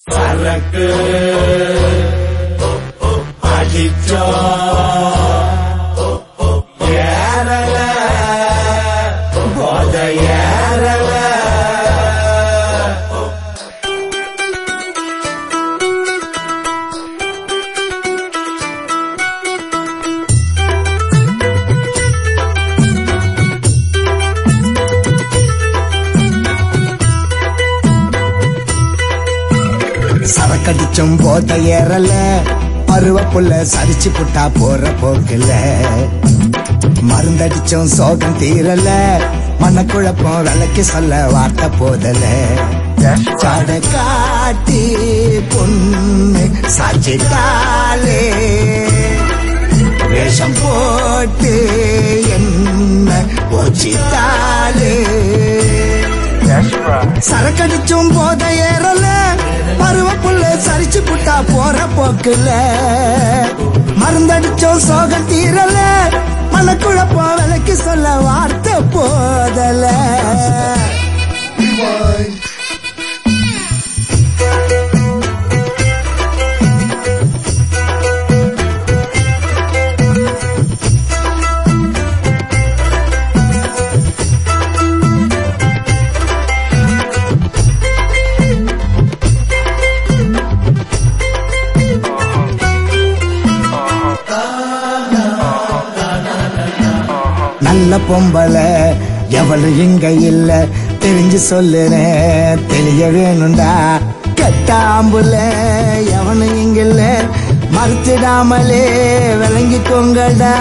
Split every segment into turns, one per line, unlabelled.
சரக்கு அடிச்சோ ஏறல போத ஏறல
சரக்கடிச்சும் போத ஏறல பருவ புள்ள சரிச்சு புட்டா போற போக்குல மருந்தடிச்சும் சோகம் தீரல மனக்குழப்பம் விளக்கி சொல்ல வார்த்தை போதல சட காட்டி பொண்ணு சாச்சிட்டாலே வேஷம் போட்டு என்ன போச்சிட்டாலே சரக்கடிச்சும் போத ஏறல பருவ புள்ள சரிச்சு புட்டா போற போக்குல மருந்தடிச்சோம் சோகம் தீரல மனக்குழப்பம் விலைக்கு சொல்ல வார்த்தை போதல நல்ல பொம்பளை எவளு இங்க இல்ல தெரிஞ்சு சொல்லுறேன் தெளிய வேணும்டா கட்டாம்புல எவனு இங்க இல்ல மறுத்திடாமலே விளங்கிக்கோங்கடா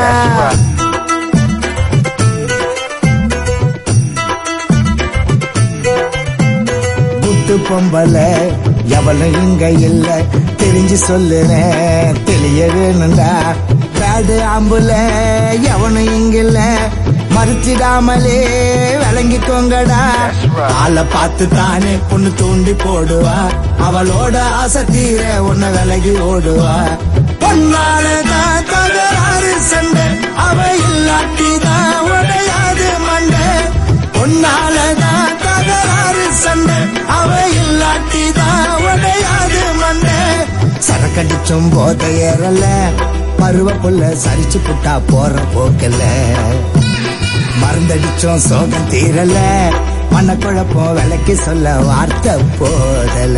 புட்டு பொம்பளை எவளும் இங்க இல்ல தெரிஞ்சு சொல்லுறேன் தெளிய வேணும்டா பேடு ஆம்புல எவனும் இங்க இல்ல மறுத்திடாமலே விளங்கிக்கோங்கடா ஆளை பார்த்து தானே பொண்ணு தூண்டி போடுவா அவளோட ஆசை தீர உன்னை விலகி ஓடுவா பொன்னாலதான் தகராறு சண்டை அவ இல்லாட்டி தான் உடையாது மண்டை பொன்னாலதான் தகராறு சண்டை அவ இல்லாட்டி தான் உடையாது மண்டை சரக்கடிச்சும் போத ஏறல பருவ புள்ள சரிச்சு புட்டா போற போக்கல மருந்தடிச்சோம் சோகம் தீரல மனக்குழப்பம் விலைக்கு சொல்ல வார்த்தை போதல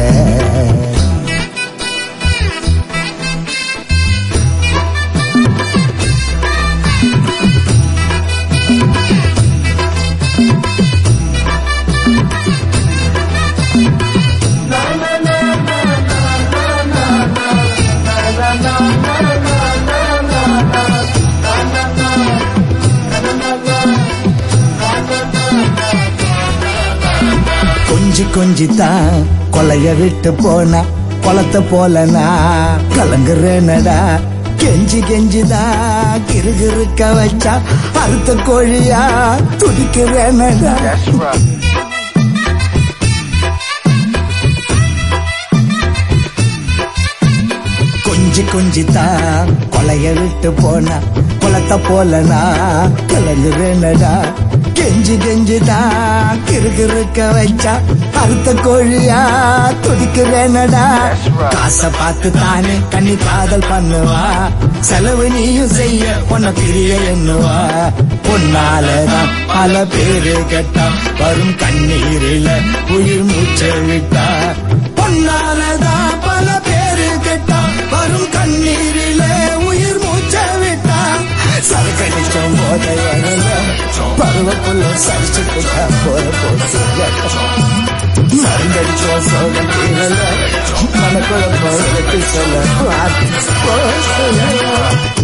கொஞ்சி கொஞ்சி தான் கொலைய விட்டு போனா குளத்தை போலனா கலங்குறேனடா கெஞ்சி கெஞ்சிதான் கிறுகிறுக்க வச்சா அறுத்த கோழியா துடிக்கிறேனடா கொஞ்சி கொஞ்சி தான் கொலைய விட்டு போனா குளத்தை போலனா கலங்குறேனடா கெஞ்சி கெஞ்சி தான் கிறுகிறுக்க வச்சா அறுத்த கோழியா துடிக்கிறேனடா காசை பார்த்து தானே கண்ணி காதல் பண்ணுவா செலவு நீயும் செய்ய உன்னை பிரிய எண்ணுவா பொன்னாலதான் பல பேரு கேட்டா வரும் கண்ணீரில உயிர் மூச்சை விட்டா பொன்னாலதான் பல பேரு கேட்டா வரும் கண்ணீரில உயிர் மூச்சை விட்டா சரக்கடிச்சோம் போத பருவக்குள்ள சரிச்சு போட்டா போற போச்சு மருந்தடிச்சோம் சோகம் தீரல மனக்குழப்பம் சொல்ல வார்த்தை போசல.